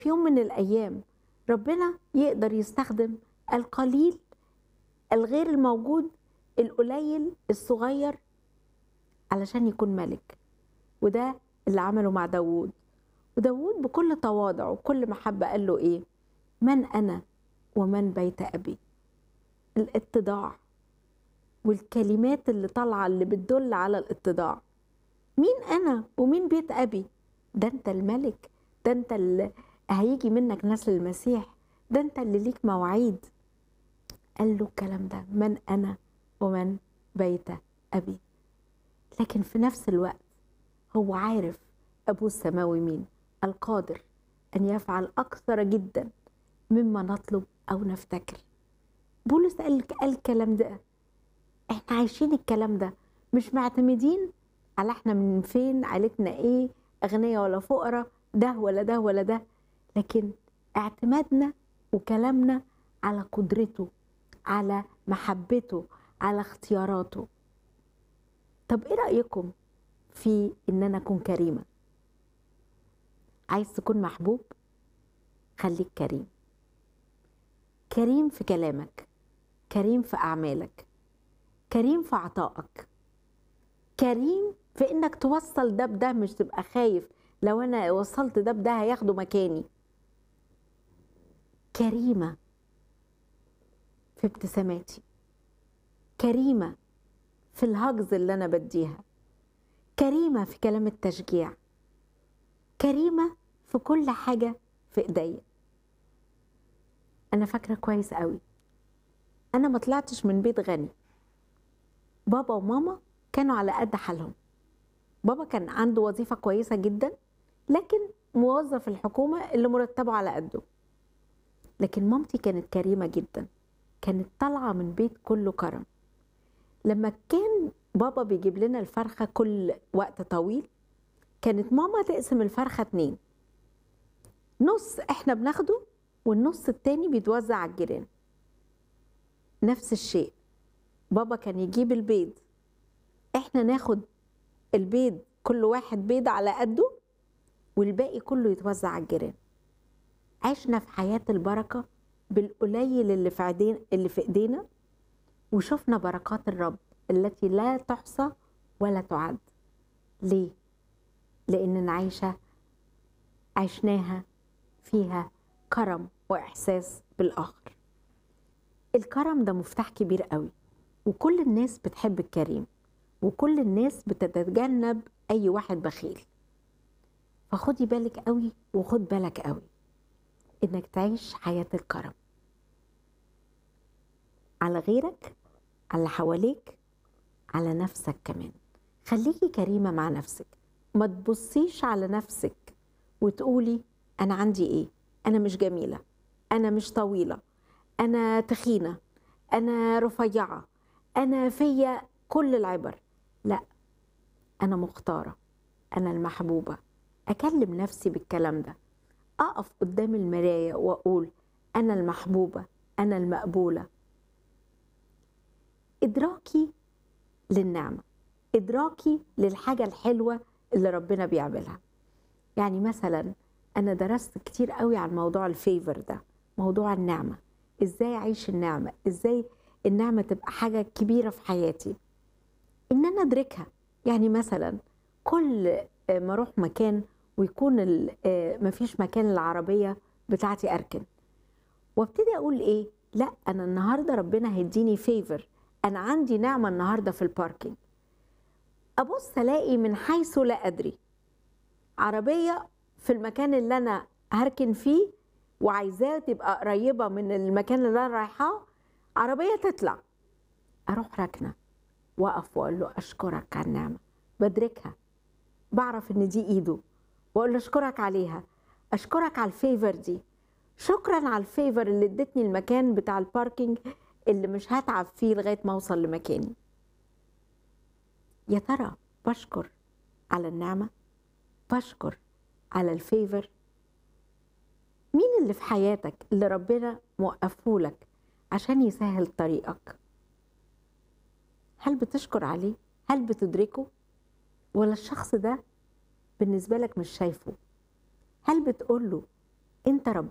في يوم من الأيام ربنا يقدر يستخدم القليل الغير الموجود القليل الصغير علشان يكون ملك وده اللي عمله مع داوود وداوود بكل تواضع وكل محبة قال له إيه من أنا ومن بيت أبي الاتضاع والكلمات اللي طالعة اللي بتدل على الاتضاع مين أنا ومين بيت أبي ده أنت الملك ده أنت اللي هيجي منك نسل المسيح ده أنت اللي ليك مواعيد قال له الكلام ده من أنا ومن بيت أبي لكن في نفس الوقت هو عارف أبوه السماوي مين القادر أن يفعل أكثر جدا مما نطلب أو نفتكر بولس قال قال الكلام ده احنا عايشين الكلام ده مش معتمدين على احنا من فين عيلتنا ايه اغنياء ولا فقراء ده ولا ده ولا ده لكن اعتمادنا وكلامنا على قدرته على محبته على اختياراته طب ايه رايكم في ان انا اكون كريمه عايز تكون محبوب خليك كريم كريم في كلامك كريم في اعمالك كريم في عطائك كريم في انك توصل ده بده مش تبقى خايف لو انا وصلت ده بده هياخدوا مكاني كريمه في ابتساماتي كريمه في الهجز اللي انا بديها كريمه في كلام التشجيع كريمه في كل حاجه في ايديا انا فاكره كويس قوي انا ما طلعتش من بيت غني بابا وماما كانوا على قد حالهم بابا كان عنده وظيفه كويسه جدا لكن موظف الحكومه اللي مرتبه على قده لكن مامتي كانت كريمه جدا كانت طالعه من بيت كله كرم لما كان بابا بيجيب لنا الفرخه كل وقت طويل كانت ماما تقسم الفرخه اتنين نص احنا بناخده والنص التاني بيتوزع على الجيران نفس الشيء بابا كان يجيب البيض احنا ناخد البيض كل واحد بيض على قده والباقي كله يتوزع على الجيران عشنا في حياة البركة بالقليل اللي في عدين اللي في ايدينا وشفنا بركات الرب التي لا تحصى ولا تعد ليه؟ لأننا عايشة عشناها فيها كرم وإحساس بالآخر الكرم ده مفتاح كبير قوي وكل الناس بتحب الكريم وكل الناس بتتجنب أي واحد بخيل فخدي بالك قوي وخد بالك قوي إنك تعيش حياة الكرم على غيرك على اللي حواليك على نفسك كمان خليكي كريمة مع نفسك ما تبصيش على نفسك وتقولي أنا عندي إيه أنا مش جميلة أنا مش طويلة أنا تخينة أنا رفيعة أنا فيا كل العبر لا أنا مختارة أنا المحبوبة أكلم نفسي بالكلام ده أقف قدام المراية وأقول أنا المحبوبة أنا المقبولة إدراكي للنعمة إدراكي للحاجة الحلوة اللي ربنا بيعملها يعني مثلا أنا درست كتير قوي عن موضوع الفيفر ده موضوع النعمة إزاي أعيش النعمة إزاي النعمة تبقى حاجة كبيرة في حياتي إن أنا أدركها يعني مثلا كل ما أروح مكان ويكون مفيش مكان العربية بتاعتي أركن وابتدي أقول إيه لا أنا النهاردة ربنا هيديني فيفر أنا عندي نعمة النهاردة في الباركينج أبص ألاقي من حيث لا أدري عربية في المكان اللي أنا هركن فيه وعايزاه تبقى قريبة من المكان اللي أنا رايحاه عربية تطلع أروح راكنة وأقف وأقول له أشكرك على النعمة بدركها بعرف إن دي إيده وأقول له أشكرك عليها أشكرك على الفيفر دي شكرا على الفيفر اللي ادتني المكان بتاع الباركينج اللي مش هتعب فيه لغاية ما أوصل لمكاني يا ترى بشكر على النعمة بشكر على الفيفر مين اللي في حياتك اللي ربنا موقفهولك عشان يسهل طريقك هل بتشكر عليه هل بتدركه ولا الشخص ده بالنسبة لك مش شايفه هل بتقول له انت رب